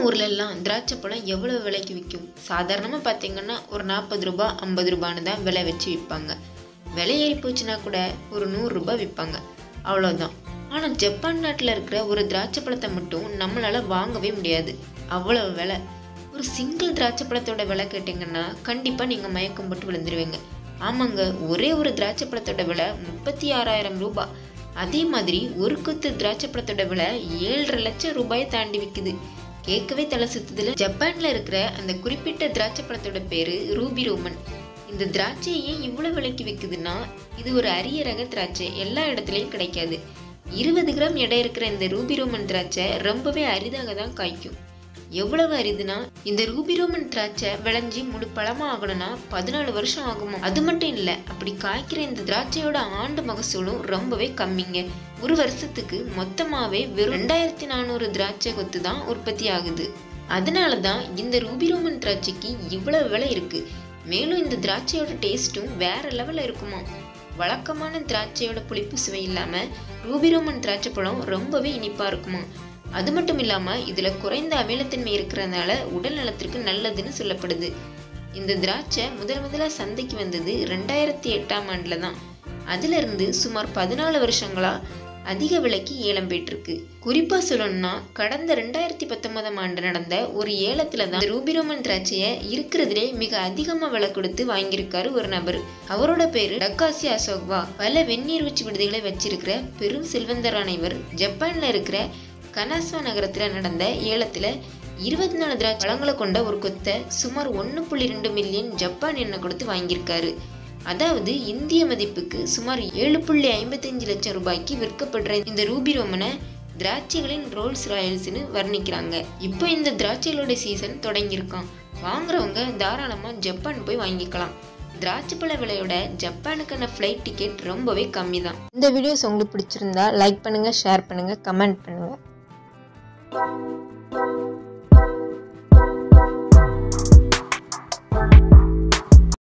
ஊர்ல எல்லாம் திராட்சை பழம் எவ்வளவு விலைக்கு விற்கும் சாதாரணமாக பார்த்தீங்கன்னா ஒரு நாற்பது ரூபாய் ஐம்பது ரூபான்னு தான் விலை வச்சு விற்பாங்க விலை ஏறி போச்சுன்னா கூட ஒரு நூறு ரூபாய் விற்பாங்க அவ்வளோதான் ஆனால் ஜப்பான் நாட்டில் இருக்கிற ஒரு திராட்சை பழத்தை மட்டும் நம்மளால வாங்கவே முடியாது அவ்வளவு விலை ஒரு சிங்கிள் திராட்சை பழத்தோட விலை கேட்டிங்கன்னா கண்டிப்பாக நீங்கள் மயக்கம் போட்டு விழுந்துருவீங்க ஆமாங்க ஒரே ஒரு திராட்சை பழத்தோட விலை முப்பத்தி ஆறாயிரம் ரூபாய் அதே மாதிரி ஒரு கொத்து திராட்சை பழத்தோட விலை ஏழரை லட்சம் ரூபாயை தாண்டி விற்குது கேட்கவே தலை சுத்துதுல ஜப்பான்ல இருக்கிற அந்த குறிப்பிட்ட திராட்சை பழத்தோட பேரு ரூபி ரோமன் இந்த திராட்சை ஏன் இவ்வளவு விலைக்கு விற்குதுன்னா இது ஒரு அரிய ரக திராட்சை எல்லா இடத்துலையும் கிடைக்காது இருபது கிராம் எடை இருக்கிற இந்த ரூபி ரோமன் திராட்சை ரொம்பவே அரிதாக தான் காய்க்கும் எவ்வளவு அரிதுனா இந்த ரூபி ரோமன் திராட்சை விளைஞ்சி முழு பழமா ஆகணும்னா பதினாலு வருஷம் ஆகுமா அது மட்டும் இல்ல அப்படி காய்க்கிற இந்த திராட்சையோட ஆண்டு மகசூலும் ரொம்பவே கம்மிங்க ஒரு வருஷத்துக்கு மொத்தமாவே வெறும் ரெண்டாயிரத்தி நானூறு திராட்சை கொத்து தான் உற்பத்தி ஆகுது அதனால தான் இந்த ரூபி ரோமன் திராட்சைக்கு இவ்வளவு விலை இருக்கு மேலும் இந்த திராட்சையோட டேஸ்ட்டும் வேற லெவல்ல இருக்குமா வழக்கமான திராட்சையோட புளிப்பு சுவை இல்லாம ரூபி ரோமன் திராட்சை பழம் ரொம்பவே இனிப்பா இருக்குமா அது மட்டும் இல்லாம இதுல குறைந்த அமிலத்தன்மை இருக்கிறதுனால உடல் நலத்திற்கு நல்லதுன்னு சொல்லப்படுது இந்த திராட்சை முதல் முதலா சந்தைக்கு வந்தது ரெண்டாயிரத்தி எட்டாம் ஆண்டுல தான் அதுல இருந்து சுமார் பதினாலு வருஷங்களா அதிக விலைக்கு ஏலம் போயிட்டிருக்கு குறிப்பா சொல்லணும்னா கடந்த ரெண்டாயிரத்தி பத்தொன்பதாம் ஆண்டு நடந்த ஒரு ஏலத்துல தான் ரூபிரோமன் திராட்சையை இருக்கிறதுலே மிக அதிகமா விலை கொடுத்து வாங்கியிருக்காரு ஒரு நபர் அவரோட பேரு டக்காசி அசோக்வா பல வெந்நீர் வச்சு விடுதிகளை வச்சிருக்கிற பெரும் செல்வந்தரான இவர் ஜப்பான்ல இருக்கிற கனாஸ்வா நகரத்துல நடந்த ஏலத்துல இருபத்தி நாலு திராட்சை பழங்களை கொண்ட ஒரு கொத்தை சுமார் ஒன்று புள்ளி ரெண்டு மில்லியன் ஜப்பான் எண்ணெய் கொடுத்து வாங்கியிருக்காரு அதாவது இந்திய மதிப்புக்கு சுமார் ஏழு புள்ளி ஐம்பத்தஞ்சு லட்சம் ரூபாய்க்கு விற்கப்படுற இந்த ரூபி ரோமனை திராட்சைகளின் ரோல்ஸ் ராயல்ஸ்னு வர்ணிக்கிறாங்க இப்போ இந்த திராட்சைகளோட சீசன் தொடங்கியிருக்கான் வாங்குறவங்க தாராளமாக ஜப்பான் போய் வாங்கிக்கலாம் திராட்சை பழ விலையோட ஜப்பானுக்கான ஃப்ளைட் டிக்கெட் ரொம்பவே கம்மி தான் இந்த வீடியோஸ் உங்களுக்கு பிடிச்சிருந்தா லைக் பண்ணுங்கள் ஷேர் பண்ணுங்கள் கமெண்ட் பண்ணுங்கள்